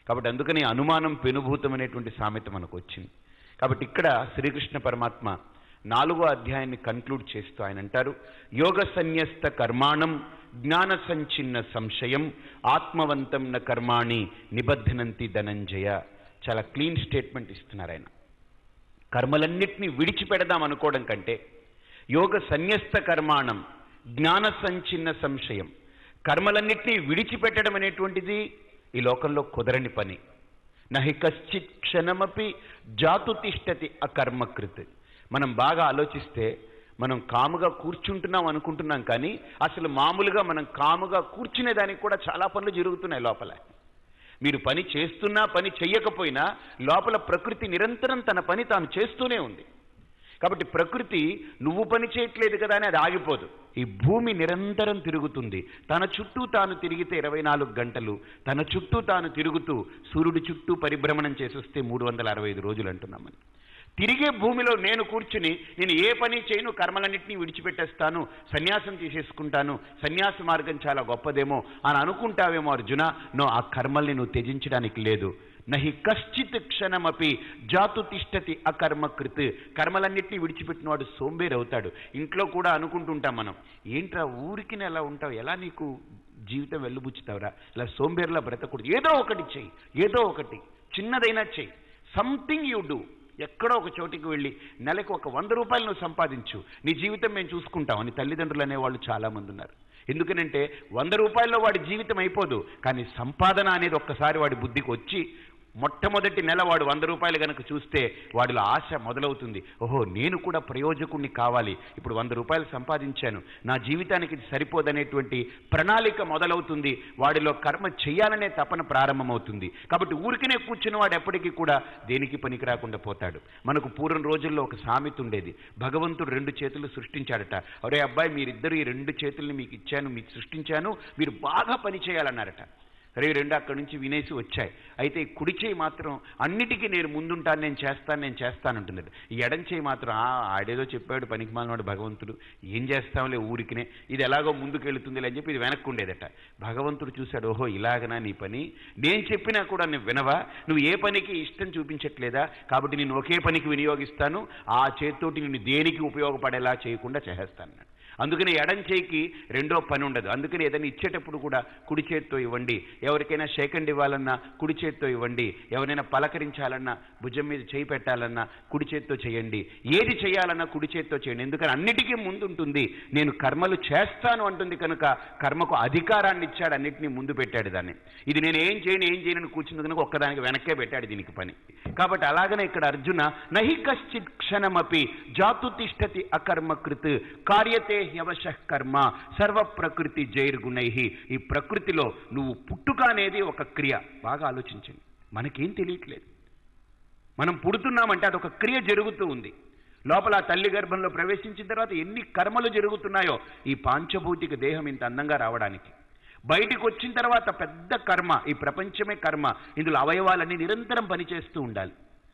కాబట్టి అందుకని అనుమానం పెనుభూతం అనేటువంటి సామెత మనకు వచ్చింది కాబట్టి ఇక్కడ శ్రీకృష్ణ పరమాత్మ నాలుగో అధ్యాయాన్ని కన్క్లూడ్ చేస్తూ ఆయన అంటారు యోగ సన్యస్త కర్మాణం జ్ఞాన సంచిన్న సంశయం ఆత్మవంతం న కర్మాణి నిబద్ధనంతి ధనంజయ చాలా క్లీన్ స్టేట్మెంట్ ఇస్తున్నారు ఆయన కర్మలన్నిటినీ విడిచిపెడదాం అనుకోవడం కంటే యోగ సన్యస్త కర్మాణం జ్ఞాన సంచిన్న సంశయం కర్మలన్నిటినీ విడిచిపెట్టడం అనేటువంటిది ఈ లోకంలో కుదరని పని నహి కశ్చిత్ క్షణమపి జాతు తిష్టతి అకర్మకృత్ మనం బాగా ఆలోచిస్తే మనం కాముగా కూర్చుంటున్నాం అనుకుంటున్నాం కానీ అసలు మామూలుగా మనం కాముగా కూర్చునే దానికి కూడా చాలా పనులు జరుగుతున్నాయి లోపల మీరు పని చేస్తున్నా పని చెయ్యకపోయినా లోపల ప్రకృతి నిరంతరం తన పని తాను చేస్తూనే ఉంది కాబట్టి ప్రకృతి నువ్వు పని చేయట్లేదు కదా అని అది ఆగిపోదు ఈ భూమి నిరంతరం తిరుగుతుంది తన చుట్టూ తాను తిరిగితే ఇరవై నాలుగు గంటలు తన చుట్టూ తాను తిరుగుతూ సూర్యుడి చుట్టూ పరిభ్రమణం చేసొస్తే మూడు వందల అరవై ఐదు రోజులు అంటున్నామని తిరిగే భూమిలో నేను కూర్చుని నేను ఏ పని చేయను కర్మలన్నింటినీ విడిచిపెట్టేస్తాను సన్యాసం తీసేసుకుంటాను సన్యాస మార్గం చాలా గొప్పదేమో అని అనుకుంటావేమో అర్జున నో ఆ కర్మల్ని నువ్వు త్యజించడానికి లేదు నహి కశ్చిత్ క్షణమపి జాతు తిష్టతి అకర్మకృత్ కర్మలన్నింటినీ విడిచిపెట్టినవాడు సోంబేరు అవుతాడు ఇంట్లో కూడా అనుకుంటుంటాం మనం ఏంట్రా ఊరికి ఎలా ఉంటావు ఎలా నీకు జీవితం వెళ్ళుబుచ్చుతావురా ఇలా సోంబేరులా బ్రతకూడదు ఏదో ఒకటి చెయ్యి ఏదో ఒకటి చిన్నదైనా చెయ్యి సంథింగ్ యూ డూ ఎక్కడో ఒక చోటికి వెళ్ళి నెలకు ఒక వంద రూపాయలు నువ్వు సంపాదించు నీ జీవితం మేము చూసుకుంటాం అని తల్లిదండ్రులు అనేవాళ్ళు చాలా మంది ఉన్నారు ఎందుకనంటే వంద రూపాయల్లో వాడి జీవితం అయిపోదు కానీ సంపాదన అనేది ఒక్కసారి వాడి బుద్ధికి వచ్చి మొట్టమొదటి నెల వాడు వంద రూపాయలు గనక చూస్తే వాడిలో ఆశ మొదలవుతుంది ఓహో నేను కూడా ప్రయోజకుణ్ణి కావాలి ఇప్పుడు వంద రూపాయలు సంపాదించాను నా జీవితానికి ఇది సరిపోదనేటువంటి ప్రణాళిక మొదలవుతుంది వాడిలో కర్మ చేయాలనే తపన ప్రారంభమవుతుంది కాబట్టి ఊరికనే కూర్చున్న వాడు ఎప్పటికీ కూడా దేనికి పనికి రాకుండా పోతాడు మనకు పూర్వం రోజుల్లో ఒక సామెత ఉండేది భగవంతుడు రెండు చేతులు సృష్టించాడట అరే అబ్బాయి మీరిద్దరు ఈ రెండు చేతుల్ని మీకు ఇచ్చాను మీకు సృష్టించాను మీరు బాగా పని చేయాలన్నారట సరే ఈ రెండు అక్కడి నుంచి వినేసి వచ్చాయి అయితే ఈ కుడి చేయి మాత్రం అన్నిటికీ నేను ముందుంటాను నేను చేస్తాను నేను చేస్తానంటున్నది ఈ ఎడం చేయి మాత్రం ఆ ఆడేదో చెప్పాడు పనికి మాలినాడు భగవంతుడు ఏం చేస్తాంలే ఊరికినే ఇది ఎలాగో ముందుకు వెళుతుంది అని చెప్పి ఇది వెనక్కి ఉండేదట భగవంతుడు చూశాడు ఓహో ఇలాగనా నీ పని నేను చెప్పినా కూడా నువ్వు వినవా నువ్వు ఏ పనికి ఇష్టం చూపించట్లేదా కాబట్టి నేను ఒకే పనికి వినియోగిస్తాను ఆ చేత్తోటి నిన్ను దేనికి ఉపయోగపడేలా చేయకుండా చేసేస్తాను అందుకని ఎడం చేయికి రెండో పని ఉండదు అందుకని ఏదైనా ఇచ్చేటప్పుడు కూడా కుడి చేత్తో ఇవ్వండి ఎవరికైనా షేకండ్ ఇవ్వాలన్నా కుడి చేత్తో ఇవ్వండి ఎవరైనా పలకరించాలన్నా భుజం మీద చేయి పెట్టాలన్నా కుడి చేత్తో చేయండి ఏది చేయాలన్నా కుడి చేత్తో చేయండి ఎందుకని అన్నిటికీ ముందుంటుంది నేను కర్మలు చేస్తాను అంటుంది కనుక కర్మకు అధికారాన్ని ఇచ్చాడు అన్నిటినీ ముందు పెట్టాడు దాన్ని ఇది నేను ఏం చేయను ఏం చేయను కూర్చుంది కనుక ఒక్కదానికి వెనక్కే పెట్టాడు దీనికి పని కాబట్టి అలాగనే ఇక్కడ అర్జున నహి కశ్చిత్ క్షణమపి జాతు తిష్టతి అకర్మకృత్ కార్యతే హ్యవశ కర్మ సర్వ ప్రకృతి జైర్గుణై ఈ ప్రకృతిలో నువ్వు పుట్టుక అనేది ఒక క్రియ బాగా ఆలోచించండి మనకేం తెలియట్లేదు మనం పుడుతున్నామంటే అదొక క్రియ జరుగుతూ ఉంది లోపల ఆ తల్లి గర్భంలో ప్రవేశించిన తర్వాత ఎన్ని కర్మలు జరుగుతున్నాయో ఈ పాంచభౌతిక దేహం ఇంత అందంగా రావడానికి బయటికి వచ్చిన తర్వాత పెద్ద కర్మ ఈ ప్రపంచమే కర్మ ఇందులో అవయవాలన్నీ నిరంతరం పనిచేస్తూ ఉండాలి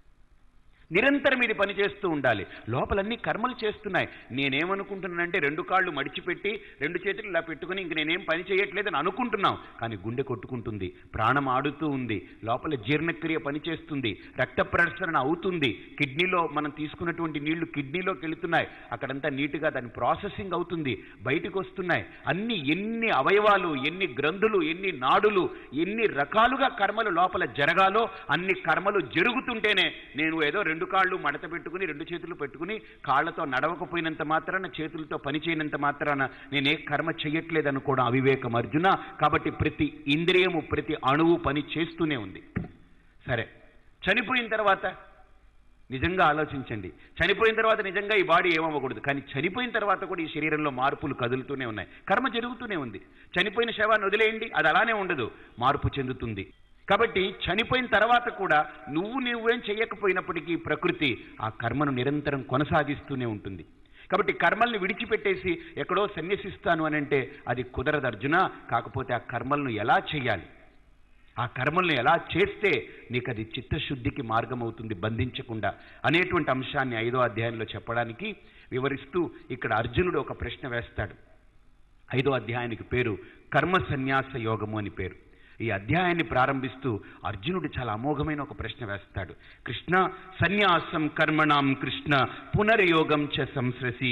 నిరంతరం ఇది పనిచేస్తూ ఉండాలి లోపలన్నీ కర్మలు చేస్తున్నాయి నేనేమనుకుంటున్నానంటే రెండు కాళ్ళు మడిచిపెట్టి రెండు చేతులు ఇలా పెట్టుకుని ఇంక నేనేం పని చేయట్లేదని అనుకుంటున్నాం కానీ గుండె కొట్టుకుంటుంది ప్రాణం ఆడుతూ ఉంది లోపల జీర్ణక్రియ పనిచేస్తుంది రక్త ప్రసరణ అవుతుంది కిడ్నీలో మనం తీసుకున్నటువంటి నీళ్లు కిడ్నీలోకి వెళుతున్నాయి అక్కడంతా నీట్గా దాని ప్రాసెసింగ్ అవుతుంది బయటకు వస్తున్నాయి అన్ని ఎన్ని అవయవాలు ఎన్ని గ్రంథులు ఎన్ని నాడులు ఎన్ని రకాలుగా కర్మలు లోపల జరగాలో అన్ని కర్మలు జరుగుతుంటేనే నేను ఏదో రెండు కాళ్ళు మడత పెట్టుకుని రెండు చేతులు పెట్టుకుని కాళ్ళతో నడవకపోయినంత మాత్రాన చేతులతో పని చేయనంత మాత్రాన నేనే కర్మ చెయ్యట్లేదు అనుకోవడం అవివేకం అర్జున కాబట్టి ప్రతి ఇంద్రియము ప్రతి అణువు పని చేస్తూనే ఉంది సరే చనిపోయిన తర్వాత నిజంగా ఆలోచించండి చనిపోయిన తర్వాత నిజంగా ఈ బాడీ ఏమవ్వకూడదు కానీ చనిపోయిన తర్వాత కూడా ఈ శరీరంలో మార్పులు కదులుతూనే ఉన్నాయి కర్మ జరుగుతూనే ఉంది చనిపోయిన శవాన్ని వదిలేయండి అది అలానే ఉండదు మార్పు చెందుతుంది కాబట్టి చనిపోయిన తర్వాత కూడా నువ్వు నువ్వేం చేయకపోయినప్పటికీ ప్రకృతి ఆ కర్మను నిరంతరం కొనసాగిస్తూనే ఉంటుంది కాబట్టి కర్మల్ని విడిచిపెట్టేసి ఎక్కడో సన్యసిస్తాను అని అంటే అది కుదరదు అర్జున కాకపోతే ఆ కర్మలను ఎలా చేయాలి ఆ కర్మల్ని ఎలా చేస్తే నీకు అది చిత్తశుద్ధికి మార్గం అవుతుంది బంధించకుండా అనేటువంటి అంశాన్ని ఐదో అధ్యాయంలో చెప్పడానికి వివరిస్తూ ఇక్కడ అర్జునుడు ఒక ప్రశ్న వేస్తాడు ఐదో అధ్యాయానికి పేరు కర్మ సన్యాస యోగము అని పేరు ఈ అధ్యాయాన్ని ప్రారంభిస్తూ అర్జునుడు చాలా అమోఘమైన ఒక ప్రశ్న వేస్తాడు కృష్ణ సన్యాసం కర్మణాం కృష్ణ పునర్యోగం చ సంశ్రసి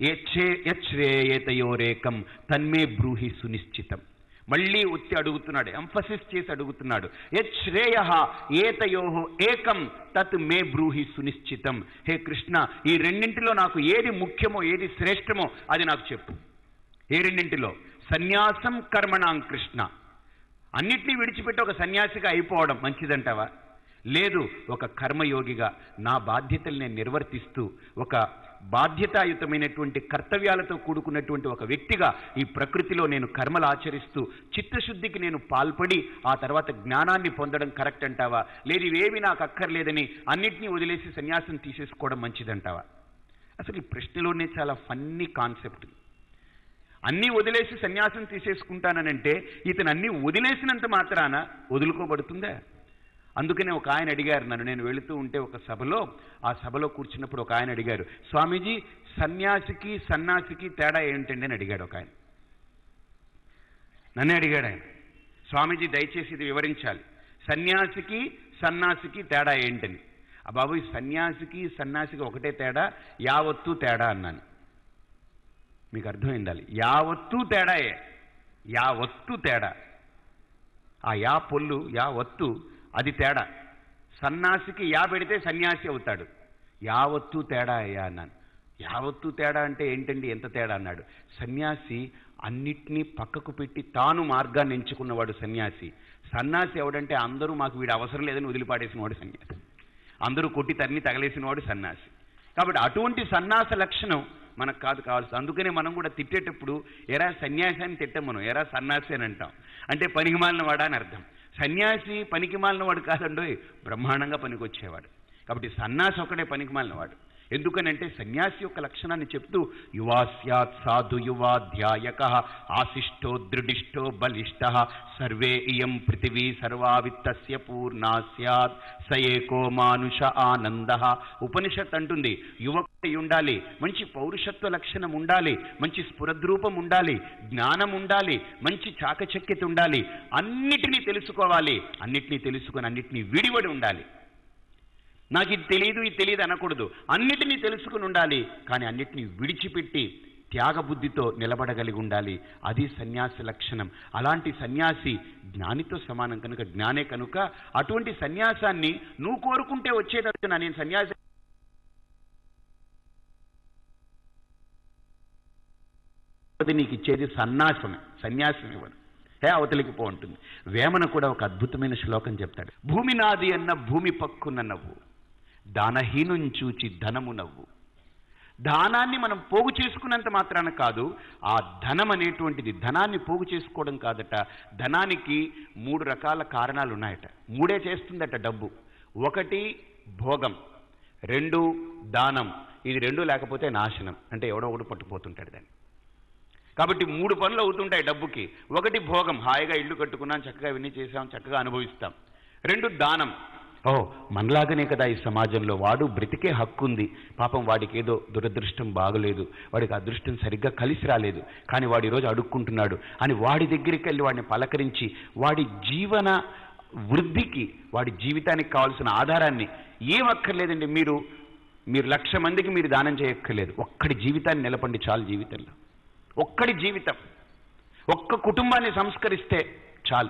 యచ్రేయతయోరేకం తన్మే బ్రూహి సునిశ్చితం మళ్ళీ ఉత్తి అడుగుతున్నాడు ఎంఫసిస్ చేసి అడుగుతున్నాడు యశ్రేయ ఏతయో ఏకం తత్ మే బ్రూహి సునిశ్చితం హే కృష్ణ ఈ రెండింటిలో నాకు ఏది ముఖ్యమో ఏది శ్రేష్టమో అది నాకు చెప్పు ఏ రెండింటిలో సన్యాసం కర్మణాం కృష్ణ అన్నిటినీ విడిచిపెట్టి ఒక సన్యాసిగా అయిపోవడం మంచిదంటావా లేదు ఒక కర్మయోగిగా నా బాధ్యతలు నేను నిర్వర్తిస్తూ ఒక బాధ్యతాయుతమైనటువంటి కర్తవ్యాలతో కూడుకున్నటువంటి ఒక వ్యక్తిగా ఈ ప్రకృతిలో నేను కర్మలు ఆచరిస్తూ చిత్తశుద్ధికి నేను పాల్పడి ఆ తర్వాత జ్ఞానాన్ని పొందడం కరెక్ట్ అంటావా లేదు ఇవేవి నాకు అక్కర్లేదని అన్నిటినీ వదిలేసి సన్యాసం తీసేసుకోవడం మంచిదంటావా అసలు ఈ ప్రశ్నలోనే చాలా ఫన్నీ కాన్సెప్ట్ అన్నీ వదిలేసి సన్యాసం తీసేసుకుంటాననంటే ఇతను అన్నీ వదిలేసినంత మాత్రాన వదులుకోబడుతుందా అందుకనే ఒక ఆయన అడిగారు నన్ను నేను వెళుతూ ఉంటే ఒక సభలో ఆ సభలో కూర్చున్నప్పుడు ఒక ఆయన అడిగారు స్వామీజీ సన్యాసికి సన్యాసికి తేడా ఏంటండి అని అడిగాడు ఒక ఆయన నన్నే అడిగాడు ఆయన స్వామీజీ దయచేసి ఇది వివరించాలి సన్యాసికి సన్యాసికి తేడా ఏంటని ఆ బాబు ఈ సన్యాసికి సన్యాసికి ఒకటే తేడా యావత్తు తేడా అన్నాను మీకు అర్థమైందాలి యావత్తు తేడాయే యావత్తు తేడా ఆ యా పొల్లు యా వత్తు అది తేడా సన్నాసికి యా పెడితే సన్యాసి అవుతాడు యావత్తు తేడా అయ్యా అన్నాను యావత్తు తేడా అంటే ఏంటండి ఎంత తేడా అన్నాడు సన్యాసి అన్నిటినీ పక్కకు పెట్టి తాను మార్గాన్ని ఎంచుకున్నవాడు సన్యాసి సన్యాసి ఎవడంటే అందరూ మాకు వీడు అవసరం లేదని వదిలిపాడేసిన వాడు సన్యాసి అందరూ కొట్టి తన్ని తగలేసిన వాడు సన్యాసి కాబట్టి అటువంటి సన్యాస లక్షణం మనకు కాదు కావాల్సి అందుకనే మనం కూడా తిట్టేటప్పుడు ఎరా సన్యాసి అని తిట్టాం మనం ఎరా సన్యాసి అని అంటాం అంటే పనికి మాలిన వాడా అని అర్థం సన్యాసి పనికి మాలిన వాడు కాదండోయ్ బ్రహ్మాండంగా పనికొచ్చేవాడు కాబట్టి సన్యాసి ఒకడే పనికి మాలినవాడు ఎందుకనంటే సన్యాసి యొక్క లక్షణాన్ని చెప్తూ యువా స్యాత్ సాధు యువా ధ్యాయక ఆశిష్టో దృఢిష్టో బలిష్ట సర్వే ఇయం పృథివీ సర్వావిత్తస్య పూర్ణా స్యాత్ స ఏకో మానుష ఆనంద ఉపనిషత్ అంటుంది యువకుడై ఉండాలి మంచి పౌరుషత్వ లక్షణం ఉండాలి మంచి స్ఫురద్రూపం ఉండాలి జ్ఞానం ఉండాలి మంచి చాకచక్యత ఉండాలి అన్నిటినీ తెలుసుకోవాలి అన్నిటినీ తెలుసుకొని అన్నిటినీ విడివడి ఉండాలి నాకు ఇది తెలియదు ఇది తెలియదు అనకూడదు అన్నిటినీ తెలుసుకుని ఉండాలి కానీ అన్నిటినీ విడిచిపెట్టి త్యాగబుద్ధితో నిలబడగలిగి ఉండాలి అది సన్యాసి లక్షణం అలాంటి సన్యాసి జ్ఞానితో సమానం కనుక జ్ఞానే కనుక అటువంటి సన్యాసాన్ని నువ్వు కోరుకుంటే వచ్చేటట్టున నేను సన్యాసి అది నీకు ఇచ్చేది సన్యాసమే సన్యాసం ఇవ్వను హే అవతలికి పో ఉంటుంది వేమన కూడా ఒక అద్భుతమైన శ్లోకం చెప్తాడు భూమి నాది అన్న భూమి పక్కున నవ్వు దానహీనం చూచి ధనము నవ్వు దానాన్ని మనం పోగు చేసుకున్నంత మాత్రాన కాదు ఆ ధనం అనేటువంటిది ధనాన్ని పోగు చేసుకోవడం కాదట ధనానికి మూడు రకాల కారణాలు ఉన్నాయట మూడే చేస్తుందట డబ్బు ఒకటి భోగం రెండు దానం ఇది రెండు లేకపోతే నాశనం అంటే ఎవడో ఒకడు పట్టుకుపోతుంటాడు దాన్ని కాబట్టి మూడు పనులు అవుతుంటాయి డబ్బుకి ఒకటి భోగం హాయిగా ఇల్లు కట్టుకున్నాం చక్కగా ఇవన్నీ చేసాం చక్కగా అనుభవిస్తాం రెండు దానం ఓ మనలాగనే కదా ఈ సమాజంలో వాడు బ్రతికే హక్కు ఉంది పాపం వాడికి ఏదో దురదృష్టం బాగలేదు వాడికి అదృష్టం సరిగ్గా కలిసి రాలేదు కానీ వాడు ఈరోజు అడుక్కుంటున్నాడు అని వాడి దగ్గరికి వెళ్ళి వాడిని పలకరించి వాడి జీవన వృద్ధికి వాడి జీవితానికి కావాల్సిన ఆధారాన్ని ఏం అక్కర్లేదండి మీరు మీరు లక్ష మందికి మీరు దానం చేయక్కర్లేదు ఒక్కడి జీవితాన్ని నిలపండి చాలు జీవితంలో ఒక్కడి జీవితం ఒక్క కుటుంబాన్ని సంస్కరిస్తే చాలు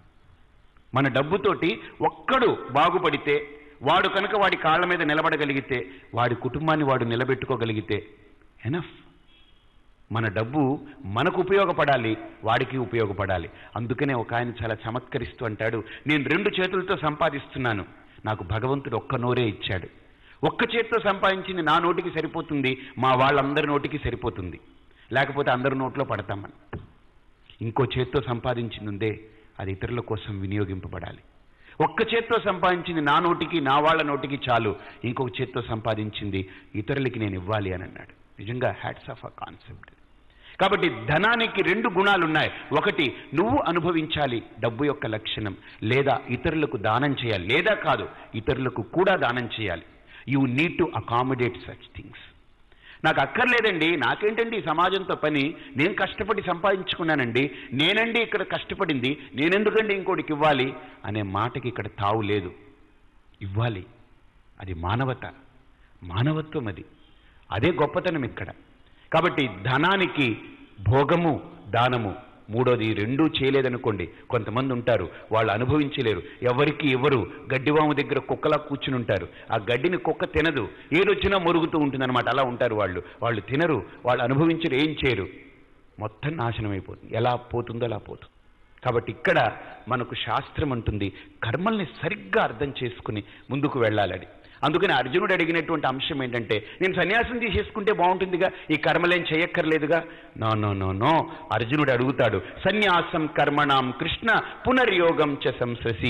మన డబ్బుతోటి ఒక్కడు బాగుపడితే వాడు కనుక వాడి కాళ్ళ మీద నిలబడగలిగితే వాడి కుటుంబాన్ని వాడు నిలబెట్టుకోగలిగితే ఎనఫ్ మన డబ్బు మనకు ఉపయోగపడాలి వాడికి ఉపయోగపడాలి అందుకనే ఒక ఆయన చాలా చమత్కరిస్తూ అంటాడు నేను రెండు చేతులతో సంపాదిస్తున్నాను నాకు భగవంతుడు ఒక్క నోరే ఇచ్చాడు ఒక్క చేతితో సంపాదించింది నా నోటికి సరిపోతుంది మా వాళ్ళందరి నోటికి సరిపోతుంది లేకపోతే అందరి నోట్లో పడతాం మనం ఇంకో చేత్తో సంపాదించింది ఉందే అది ఇతరుల కోసం వినియోగింపబడాలి ఒక్క చేత్తో సంపాదించింది నా నోటికి నా వాళ్ళ నోటికి చాలు ఇంకొక చేత్తో సంపాదించింది ఇతరులకి నేను ఇవ్వాలి అని అన్నాడు నిజంగా హ్యాట్స్ ఆఫ్ అ కాన్సెప్ట్ కాబట్టి ధనానికి రెండు గుణాలు ఉన్నాయి ఒకటి నువ్వు అనుభవించాలి డబ్బు యొక్క లక్షణం లేదా ఇతరులకు దానం చేయాలి లేదా కాదు ఇతరులకు కూడా దానం చేయాలి you need to accommodate such things నాకు అక్కర్లేదండి నాకేంటండి ఈ సమాజంతో పని నేను కష్టపడి సంపాదించుకున్నానండి నేనండి ఇక్కడ కష్టపడింది నేనెందుకండి ఇంకోటికి ఇవ్వాలి అనే మాటకి ఇక్కడ తావు లేదు ఇవ్వాలి అది మానవత మానవత్వం అది అదే గొప్పతనం ఇక్కడ కాబట్టి ధనానికి భోగము దానము మూడోది ఈ రెండూ చేయలేదనుకోండి కొంతమంది ఉంటారు వాళ్ళు అనుభవించలేరు ఎవరికి ఎవరు గడ్డివాము దగ్గర కుక్కలా కూర్చుని ఉంటారు ఆ గడ్డిని కుక్క తినదు ఏదొచ్చినా మురుగుతూ ఉంటుందన్నమాట అలా ఉంటారు వాళ్ళు వాళ్ళు తినరు వాళ్ళు అనుభవించరు ఏం చేయరు మొత్తం నాశనం అయిపోతుంది ఎలా పోతుందో అలా పోతుంది కాబట్టి ఇక్కడ మనకు శాస్త్రం అంటుంది కర్మల్ని సరిగ్గా అర్థం చేసుకుని ముందుకు వెళ్ళాలని అందుకని అర్జునుడు అడిగినటువంటి అంశం ఏంటంటే నేను సన్యాసం తీసేసుకుంటే బాగుంటుందిగా ఈ కర్మలేం చేయక్కర్లేదుగా నో నో నో నో అర్జునుడు అడుగుతాడు సన్యాసం కర్మణాం కృష్ణ పునర్యోగం చ సంససి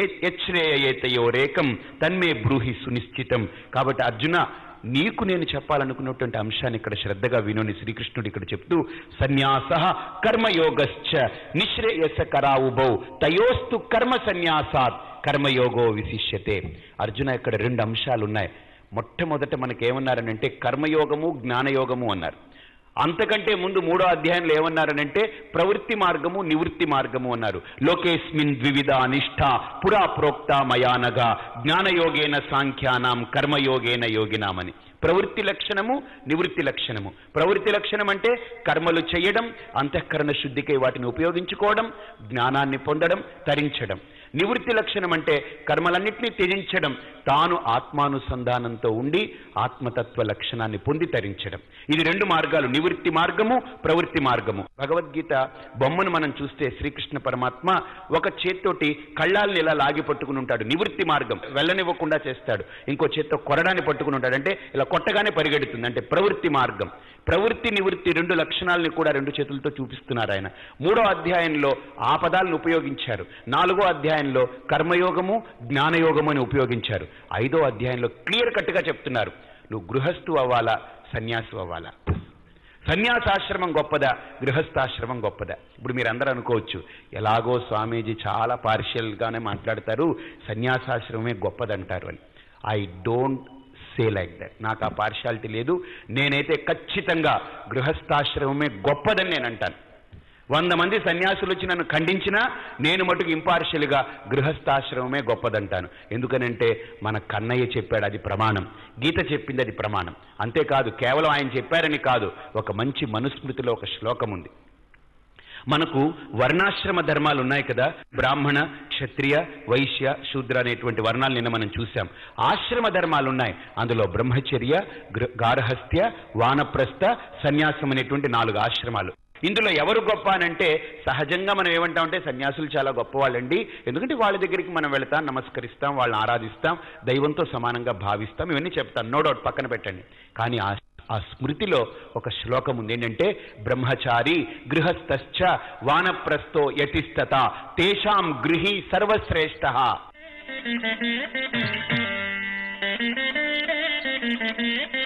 యశ్రేయేతయోరేకం తన్మే బ్రూహి సునిశ్చితం కాబట్టి అర్జున నీకు నేను చెప్పాలనుకున్నటువంటి అంశాన్ని ఇక్కడ శ్రద్ధగా వినోని శ్రీకృష్ణుడు ఇక్కడ చెప్తూ సన్యాస కర్మయోగశ్చ నిశ్రేయస కరావుబౌ తయోస్తు కర్మ సన్యాసాత్ కర్మయోగో విశిష్యతే అర్జున ఇక్కడ రెండు అంశాలు ఉన్నాయి మొట్టమొదట మనకేమన్నారనంటే కర్మయోగము జ్ఞానయోగము అన్నారు అంతకంటే ముందు మూడో అధ్యాయంలో ఏమన్నారనంటే ప్రవృత్తి మార్గము నివృత్తి మార్గము అన్నారు లోకేస్మిన్ ద్వివిధ అనిష్ట పురా ప్రోక్త మయానగా జ్ఞానయోగేన సాంఖ్యానాం కర్మయోగేన యోగినామని ప్రవృత్తి లక్షణము నివృత్తి లక్షణము ప్రవృత్తి లక్షణం అంటే కర్మలు చేయడం అంతఃకరణ శుద్ధికై వాటిని ఉపయోగించుకోవడం జ్ఞానాన్ని పొందడం తరించడం నివృత్తి లక్షణం అంటే కర్మలన్నింటినీ త్యజించడం తాను ఆత్మానుసంధానంతో ఉండి ఆత్మతత్వ లక్షణాన్ని పొంది తరించడం ఇది రెండు మార్గాలు నివృత్తి మార్గము ప్రవృత్తి మార్గము భగవద్గీత బొమ్మను మనం చూస్తే శ్రీకృష్ణ పరమాత్మ ఒక చేత్తోటి కళ్ళాలని ఇలా లాగి పట్టుకుని ఉంటాడు నివృత్తి మార్గం వెళ్ళనివ్వకుండా చేస్తాడు ఇంకో చేత్తో కొరడాన్ని పట్టుకుని ఉంటాడు అంటే ఇలా కొట్టగానే పరిగెడుతుంది అంటే ప్రవృత్తి మార్గం ప్రవృత్తి నివృత్తి రెండు లక్షణాలని కూడా రెండు చేతులతో చూపిస్తున్నారు ఆయన మూడో అధ్యాయంలో ఆ పదాలను ఉపయోగించారు నాలుగో అధ్యాయంలో కర్మయోగము జ్ఞానయోగము అని ఉపయోగించారు ఐదో అధ్యాయంలో క్లియర్ కట్గా చెప్తున్నారు నువ్వు గృహస్థు అవ్వాలా సన్యాసు అవ్వాలా సన్యాసాశ్రమం గొప్పదా గృహస్థాశ్రమం గొప్పదా ఇప్పుడు మీరు అందరూ అనుకోవచ్చు ఎలాగో స్వామీజీ చాలా పార్షియల్గానే మాట్లాడతారు సన్యాసాశ్రమమే గొప్పదంటారు అని I don't say like that నాకు ఆ పార్షాలిటీ లేదు నేనైతే ఖచ్చితంగా గృహస్థాశ్రమమే గొప్పదని నేను అంటాను వంద మంది సన్యాసులు వచ్చి నన్ను ఖండించినా నేను మటుకు ఇంపార్షియల్గా గృహస్థాశ్రమమే గొప్పదంటాను ఎందుకనంటే మన కన్నయ్య చెప్పాడు అది ప్రమాణం గీత చెప్పింది అది ప్రమాణం అంతేకాదు కేవలం ఆయన చెప్పారని కాదు ఒక మంచి మనుస్మృతిలో ఒక శ్లోకం ఉంది మనకు వర్ణాశ్రమ ధర్మాలు ఉన్నాయి కదా బ్రాహ్మణ క్షత్రియ వైశ్య శూద్ర అనేటువంటి వర్ణాలు నిన్న మనం చూసాం ఆశ్రమ ధర్మాలు ఉన్నాయి అందులో బ్రహ్మచర్య గృ- గార్హస్థ్య వానప్రస్థ సన్యాసం అనేటువంటి నాలుగు ఆశ్రమాలు ఇందులో ఎవరు గొప్ప అని అంటే సహజంగా మనం ఏమంటామంటే సన్యాసులు చాలా గొప్పవాళ్ళండి ఎందుకంటే వాళ్ళ దగ్గరికి మనం వెళతాం నమస్కరిస్తాం వాళ్ళని ఆరాధిస్తాం దైవంతో సమానంగా భావిస్తాం ఇవన్నీ చెప్తాం నో డౌట్ పక్కన పెట్టండి కానీ ఆ ఆ స్మృతిలో ఒక శ్లోకం ఉంది ఏంటంటే బ్రహ్మచారి గృహస్థశ్చ వానప్రస్థో యతిష్టత తేషాం గృహి సర్వశ్రేష్ఠ Thank you.